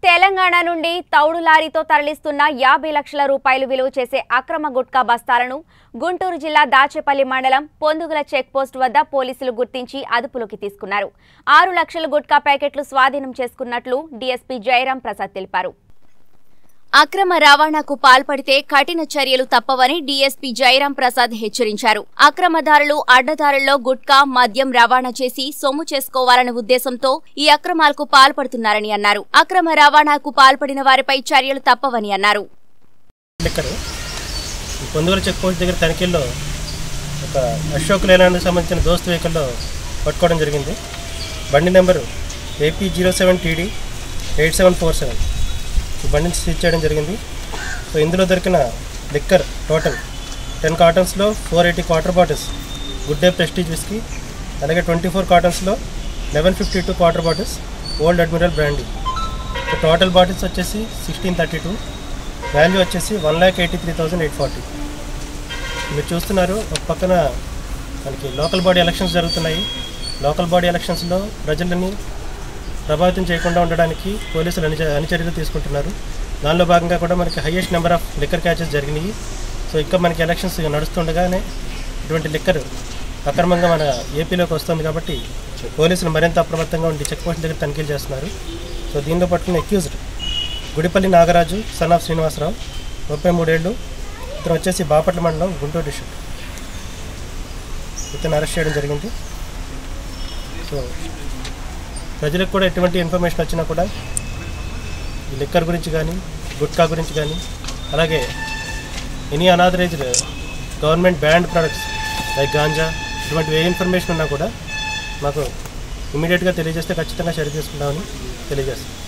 తెలంగాణ నుండి తౌడు లారీతో తరలిస్తున్న యాభై లక్షల రూపాయలు విలువ చేసే అక్రమ గుట్కా బస్తాలను గుంటూరు జిల్లా దాచేపల్లి మండలం పొందుగుల చెక్ పోస్ట్ వద్ద పోలీసులు గుర్తించి అదుపులోకి తీసుకున్నారు ఆరు లక్షల గుట్కా ప్యాకెట్లు స్వాధీనం చేసుకున్నట్లు డీఎస్పీ జయరాం ప్రసాద్ తెలిపారు అక్రమ రవాణాకు పాల్పడితే కఠిన చర్యలు తప్పవని డీఎస్పీ జయరాం ప్రసాద్ హెచ్చరించారు అక్రమదారులు అడ్డదారుల్లో గుట్కా మద్యం రవాణా చేసి సొమ్ము చేసుకోవాలనే ఉద్దేశంతో ఈ అక్రమాలకు పాల్పడుతున్నారని అన్నారు అక్రమ రవాణాకు పాల్పడిన వారిపై చర్యలు తప్పవని అన్నారు లిక్కర్ ఈ పొందుగల చెక్ పోస్ట్ దగ్గర తనిఖీల్లో ఒక అశోక్ లేలాండ్కి సంబంధించిన దోస్త్ వెహికల్లో పట్టుకోవడం జరిగింది బండి number AP zero seven TD eight seven four seven ఈ బండిని సీజ్ చేయడం జరిగింది సో ఇందులో దొరికిన లిక్కర్ టోటల్ టెన్ కాటన్స్లో four eighty quarter bottles Good Day Prestige whisky అలాగే ట్వంటీ ఫోర్ కాటన్స్లో eleven fifty two quarter bottles Old Admiral brandy so total bottles వచ్చేసి సిక్స్టీన్ థర్టీ టూ వాల్యూ వచ్చేసి one lakh eighty three thousand eight forty మీరు చూస్తున్నారు ఒక పక్కన మనకి local body elections జరుగుతున్నాయి లోకల్ బాడీ ఎలక్షన్స్లో ప్రజలని ప్రభావితం చేయకుండా ఉండడానికి పోలీసులు అన్ని అన్ని చర్యలు తీసుకుంటున్నారు దానిలో భాగంగా కూడా మనకి highest number of liquor catches జరిగినాయి సో ఇంకా మనకి ఎలక్షన్స్ నడుస్తుండగానే ఇటువంటి లిక్కర్ అక్రమంగా మన ఏపీలోకి వస్తుంది కాబట్టి పోలీసులు మరింత అప్రమత్తంగా ఉండి చెక్ పోస్ట్ దగ్గర తనిఖీలు చేస్తున్నారు సో దీనిలో పట్టుకున్న accused Gudipalli Nagaraju son of Srinivasarao ముప్పై మూడేళ్ళు ఇతను వచ్చేసి బాపట్ల మండలం గుంటూరు డిస్ట్రిక్ట్ ఇతను అరెస్ట్ చేయడం జరిగింది సో ప్రజలకు కూడా ఎటువంటి ఇన్ఫర్మేషన్ వచ్చినా కూడా ఈ లిక్కర్ గురించి కానీ గుట్కా గురించి కానీ అలాగే any unauthorised government banned products like ganja ఇటువంటి ఏ ఇన్ఫర్మేషన్ ఉన్నా కూడా మాకు ఇమీడియట్గా తెలియజేస్తే ఖచ్చితంగా చర్య తీసుకుంటామని తెలియజేస్తాం